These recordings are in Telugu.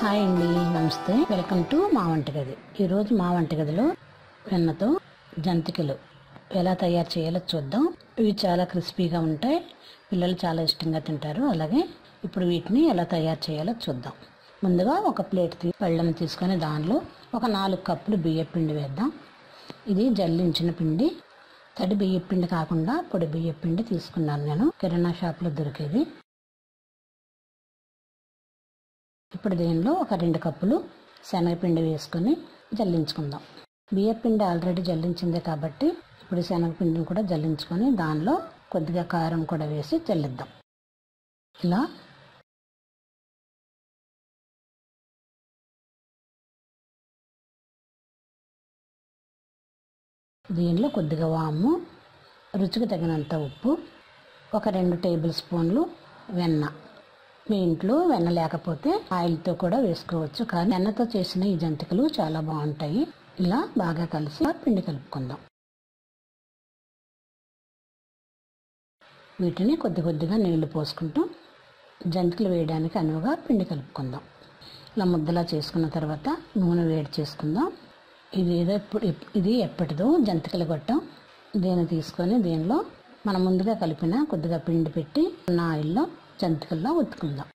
హాయ్ అండి నమస్తే వెల్కమ్ టు మా వంటగది ఈరోజు మా వంటగదిలో వెన్నతో జంతికలు ఎలా తయారు చేయాలో చూద్దాం ఇవి చాలా క్రిస్పీగా ఉంటాయి పిల్లలు చాలా ఇష్టంగా తింటారు అలాగే ఇప్పుడు వీటిని ఎలా తయారు చేయాలో చూద్దాం ముందుగా ఒక ప్లేట్ తీ పళ్ళెం తీసుకొని దానిలో ఒక నాలుగు కప్పులు బియ్య పిండి వేద్దాం ఇది జల్లించిన పిండి తడి బియ్య పిండి కాకుండా పొడి బియ్య పిండి తీసుకున్నాను నేను కిరాణా షాప్లో దొరికేది ఇప్పుడు దీనిలో ఒక రెండు కప్పులు శనగపిండి వేసుకొని జల్లించుకుందాం బియ్యపిండి ఆల్రెడీ జల్లించిందే కాబట్టి ఇప్పుడు శనగపిండిని కూడా జల్లించుకొని దానిలో కొద్దిగా కారం కూడా వేసి జల్లిద్దాం ఇలా దీనిలో కొద్దిగా వాము రుచికి తగినంత ఉప్పు ఒక రెండు టేబుల్ స్పూన్లు వెన్న మీ ఇంట్లో వెన్న లేకపోతే ఆయిల్తో కూడా వేసుకోవచ్చు కానీ వెన్నతో చేసిన ఈ జంతికలు చాలా బాగుంటాయి ఇలా బాగా కలిసి పిండి కలుపుకుందాం వీటిని కొద్ది కొద్దిగా నీళ్లు పోసుకుంటూ జంతికలు వేయడానికి అనువుగా పిండి కలుపుకుందాం ఇలా ముద్దలా చేసుకున్న తర్వాత నూనె వేడి చేసుకుందాం ఇది ఏదో ఇప్పుడు ఇది ఎప్పటిదో జంతికలు గొట్టం దీన్ని తీసుకొని దీనిలో మనం ముందుగా కలిపిన కొద్దిగా పిండి పెట్టి ఉన్న ఆయిల్లో జంతికల్లో ఉత్తుకుందాం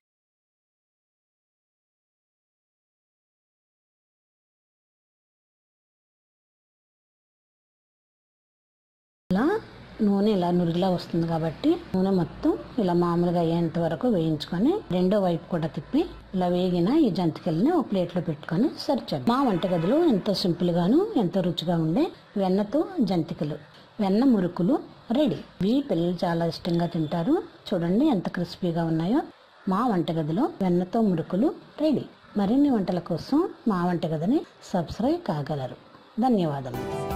ఇలా నూనె ఇలా నురిగిలా వస్తుంది కాబట్టి నూనె మొత్తం ఇలా మామూలుగా అయ్యేంత వరకు వేయించుకొని రెండో వైపు కూడా తిప్పి ఇలా వేగిన ఈ జంతికల్ని ఒక ప్లేట్లో పెట్టుకొని సర్వ్ చేద్దాం మా వంటగదిలో ఎంతో సింపుల్ గాను ఎంతో రుచిగా ఉండే వెన్నతో జంతికలు వెన్న మురుకులు రెడీ ఇవి పిల్లలు చాలా ఇష్టంగా తింటారు చూడండి ఎంత క్రిస్పీగా ఉన్నాయో మా వంటగదిలో వెన్నతో మురుకులు రెడీ మరిన్ని వంటల కోసం మా వంటగదిని సబ్స్క్రైబ్ కాగలరు ధన్యవాదములు